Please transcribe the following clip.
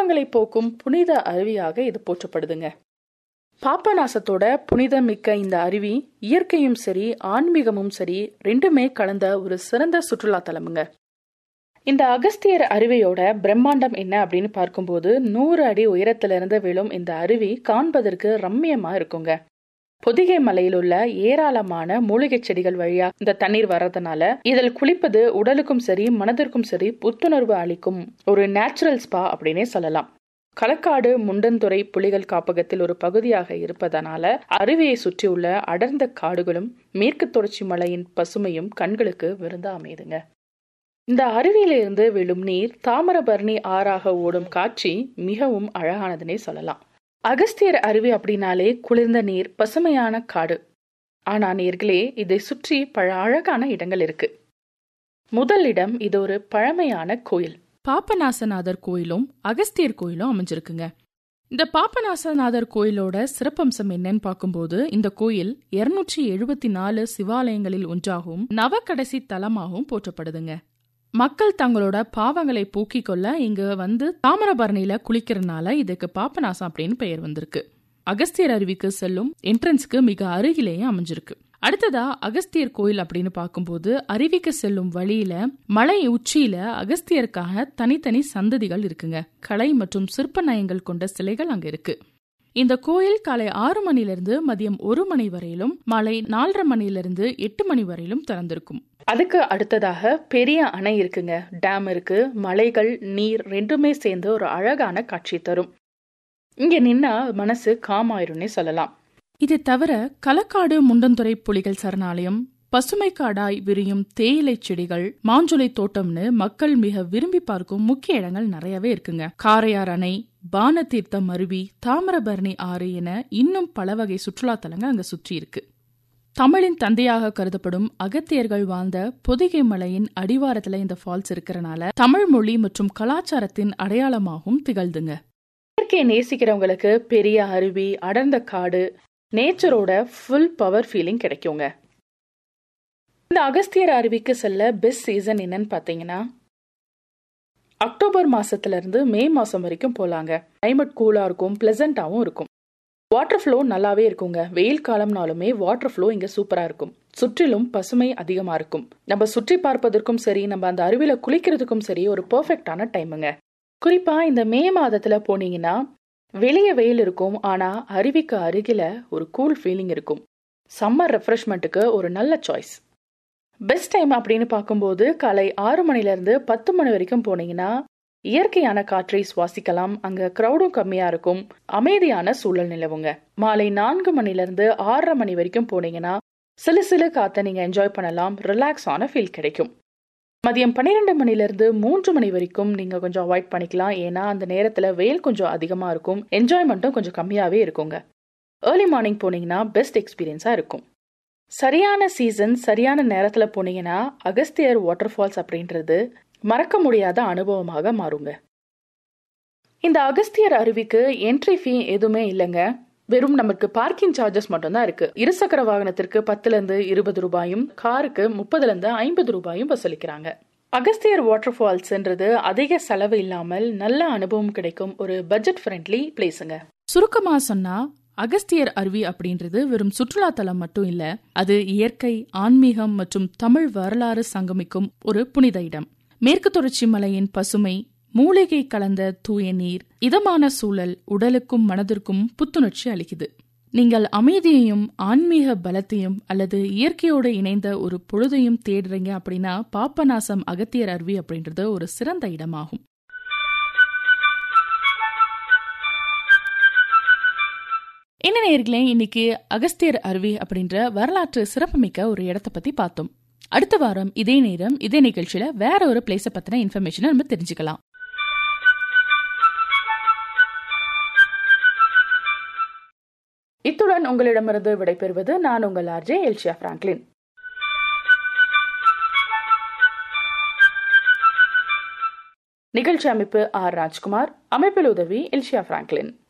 பாவங்களை போக்கும் புனித அருவியாக இது போற்றப்படுதுங்க பாப்பநாசத்தோட புனிதமிக்க இந்த அருவி இயற்கையும் சரி ஆன்மீகமும் சரி ரெண்டுமே கலந்த ஒரு சிறந்த சுற்றுலா தலமுங்க இந்த அகஸ்தியர் அருவியோட பிரம்மாண்டம் என்ன அப்படின்னு பார்க்கும்போது நூறு அடி உயரத்திலிருந்து விழும் இந்த அருவி காண்பதற்கு ரம்மியமா இருக்குங்க பொதிகை மலையில் உள்ள ஏராளமான மூலிகை செடிகள் வழியா இந்த தண்ணீர் வர்றதுனால இதில் குளிப்பது உடலுக்கும் சரி மனதிற்கும் சரி புத்துணர்வு அளிக்கும் ஒரு நேச்சுரல் ஸ்பா அப்படின்னே சொல்லலாம் களக்காடு முண்டந்துறை புலிகள் காப்பகத்தில் ஒரு பகுதியாக இருப்பதனால அருவியை சுற்றியுள்ள அடர்ந்த காடுகளும் மேற்கு தொடர்ச்சி மலையின் பசுமையும் கண்களுக்கு விருந்தா அமையுதுங்க இந்த அருவியிலிருந்து விழும் நீர் தாமிரபரணி ஆறாக ஓடும் காட்சி மிகவும் அழகானதுன்னே சொல்லலாம் அகஸ்தியர் அருவி அப்படின்னாலே குளிர்ந்த நீர் பசுமையான காடு ஆனா நேர்களே இதை சுற்றி பல அழகான இடங்கள் இருக்கு முதல் இடம் இது ஒரு பழமையான கோயில் பாப்பநாசநாதர் கோயிலும் அகஸ்தியர் கோயிலும் அமைஞ்சிருக்குங்க இந்த பாப்பநாசநாதர் கோயிலோட சிறப்பம்சம் என்னன்னு பார்க்கும்போது இந்த கோயில் இருநூற்றி எழுபத்தி நாலு சிவாலயங்களில் ஒன்றாகவும் நவக்கடைசி தலமாகவும் போற்றப்படுதுங்க மக்கள் தங்களோட பாவங்களை போக்கிக் கொள்ள இங்க வந்து தாமிரபரணியில குளிக்கிறதுனால இதுக்கு பாப்பநாசம் அப்படின்னு பெயர் வந்திருக்கு அகஸ்தியர் அருவிக்கு செல்லும் என்ட்ரன்ஸ்க்கு மிக அருகிலேயே அமைஞ்சிருக்கு அடுத்ததா அகஸ்தியர் கோயில் அப்படின்னு பார்க்கும்போது அருவிக்கு செல்லும் வழியில மலை உச்சியில அகஸ்தியருக்காக தனித்தனி சந்ததிகள் இருக்குங்க கலை மற்றும் சிற்ப நயங்கள் கொண்ட சிலைகள் அங்க இருக்கு இந்த கோயில் காலை ஆறு மணிலிருந்து மதியம் ஒரு மணி வரையிலும் மாலை நாலரை மணிலிருந்து எட்டு மணி வரையிலும் திறந்திருக்கும் அதுக்கு அடுத்ததாக பெரிய அணை இருக்குங்க டேம் இருக்கு மலைகள் நீர் ரெண்டுமே சேர்ந்து ஒரு அழகான காட்சி தரும் இங்க நின்னா மனசு காமாயிரும்னே சொல்லலாம் இது தவிர களக்காடு முண்டந்துறை புலிகள் சரணாலயம் பசுமை காடாய் விரியும் தேயிலை செடிகள் மாஞ்சொலை தோட்டம்னு மக்கள் மிக விரும்பி பார்க்கும் முக்கிய இடங்கள் நிறையவே இருக்குங்க காரையார் அணை பானதீர்த்தம் அருவி தாமிரபரணி ஆறு என இன்னும் பல வகை சுற்றுலா தலங்கள் அங்க சுற்றி இருக்கு தமிழின் தந்தையாக கருதப்படும் அகத்தியர்கள் வாழ்ந்த பொதிகை மலையின் அடிவாரத்துல இந்த ஃபால்ஸ் இருக்கிறனால தமிழ் மொழி மற்றும் கலாச்சாரத்தின் அடையாளமாகவும் திகழ்துங்க இயற்கையை நேசிக்கிறவங்களுக்கு பெரிய அருவி அடர்ந்த காடு நேச்சரோட ஃபுல் பவர் ஃபீலிங் கிடைக்குங்க இந்த அகஸ்தியர் அருவிக்கு செல்ல பெஸ்ட் சீசன் என்னன்னு பார்த்தீங்கன்னா அக்டோபர் மாசத்துல இருந்து மே மாசம் வரைக்கும் போலாங்க கிளைமேட் கூலா இருக்கும் பிளசண்டாவும் இருக்கும் வாட்டர் ஃப்ளோ நல்லாவே இருக்குங்க வெயில் காலம்னாலுமே வாட்டர் ஃப்ளோ இங்க சூப்பரா இருக்கும் சுற்றிலும் பசுமை அதிகமா இருக்கும் நம்ம சுற்றி பார்ப்பதற்கும் சரி நம்ம அந்த அருவியில குளிக்கிறதுக்கும் சரி ஒரு பெர்ஃபெக்டான டைமுங்க குறிப்பா இந்த மே மாதத்துல போனீங்கன்னா வெளியே வெயில் இருக்கும் ஆனா அருவிக்கு அருகில ஒரு கூல் ஃபீலிங் இருக்கும் சம்மர் ரெஃப்ரெஷ்மெண்ட்டுக்கு ஒரு நல்ல சாய்ஸ் பெஸ்ட் டைம் அப்படின்னு பார்க்கும்போது காலை ஆறு மணில இருந்து பத்து மணி வரைக்கும் போனீங்கன்னா இயற்கையான காற்றை சுவாசிக்கலாம் அங்க கிரௌடும் கம்மியா இருக்கும் அமைதியான சூழல் நிலவுங்க மாலை நான்கு மணில இருந்து ஆறரை மணி வரைக்கும் போனீங்கன்னா சிலு சிலு காத்த நீங்க என்ஜாய் பண்ணலாம் ரிலாக்ஸ் ஆன ஃபீல் கிடைக்கும் மதியம் பன்னிரெண்டு மணிலிருந்து மூன்று மணி வரைக்கும் நீங்க கொஞ்சம் அவாய்ட் பண்ணிக்கலாம் ஏன்னா அந்த நேரத்துல வெயில் கொஞ்சம் அதிகமா இருக்கும் என்ஜாய்மெண்ட்டும் கொஞ்சம் கம்மியாவே இருக்குங்க ஏர்லி மார்னிங் போனீங்கன்னா பெஸ்ட் எக்ஸ்பீரியன்ஸா இருக்கும் சரியான சீசன் சரியான நேரத்துல போனீங்கன்னா அகஸ்தியர் வாட்டர் ஃபால்ஸ் அப்படின்றது மறக்க முடியாத அனுபவமாக மாறுங்க இந்த அகஸ்தியர் அருவிக்கு என்ட்ரி ஃபீ எதுவுமே இல்லைங்க வெறும் நமக்கு பார்க்கிங் சார்ஜஸ் மட்டும்தான் இருக்கு இருசக்கர வாகனத்திற்கு பத்துல இருந்து இருபது ரூபாயும் காருக்கு முப்பதுல இருந்து ஐம்பது ரூபாயும் வசூலிக்கிறாங்க அகஸ்தியர் வாட்டர் ஃபால்ஸ்ன்றது அதிக செலவு இல்லாமல் நல்ல அனுபவம் கிடைக்கும் ஒரு பட்ஜெட் ஃப்ரெண்ட்லி பிளேஸுங்க சுருக்கமா சொன்னா அகஸ்தியர் அருவி அப்படின்றது வெறும் சுற்றுலா தலம் மட்டும் இல்ல அது இயற்கை ஆன்மீகம் மற்றும் தமிழ் வரலாறு சங்கமிக்கும் ஒரு புனித இடம் மேற்கு தொடர்ச்சி மலையின் பசுமை மூலிகை கலந்த தூய நீர் இதமான சூழல் உடலுக்கும் மனதிற்கும் புத்துணர்ச்சி அளிக்குது நீங்கள் அமைதியையும் ஆன்மீக பலத்தையும் அல்லது இயற்கையோடு இணைந்த ஒரு பொழுதையும் தேடுறீங்க அப்படின்னா பாப்பநாசம் அகத்தியர் அருவி அப்படின்றது ஒரு சிறந்த இடமாகும் என்ன நேர்களே இன்னைக்கு அகஸ்தியர் அருவி அப்படின்ற வரலாற்று சிறப்புமிக்க ஒரு இடத்தை பத்தி பார்த்தோம் அடுத்த வாரம் இதே நேரம் இதே நிகழ்ச்சியில வேற ஒரு பிளேஸ பத்தின இன்ஃபர்மேஷனை நம்ம தெரிஞ்சுக்கலாம் இத்துடன் உங்களிடமிருந்து விடைபெறுவது நான் உங்கள் ஆர்ஜே எல்ஷியா பிராங்க்லின் நிகழ்ச்சி அமைப்பு ஆர் ராஜ்குமார் அமைப்பில் உதவி எல்ஷியா பிராங்க்லின்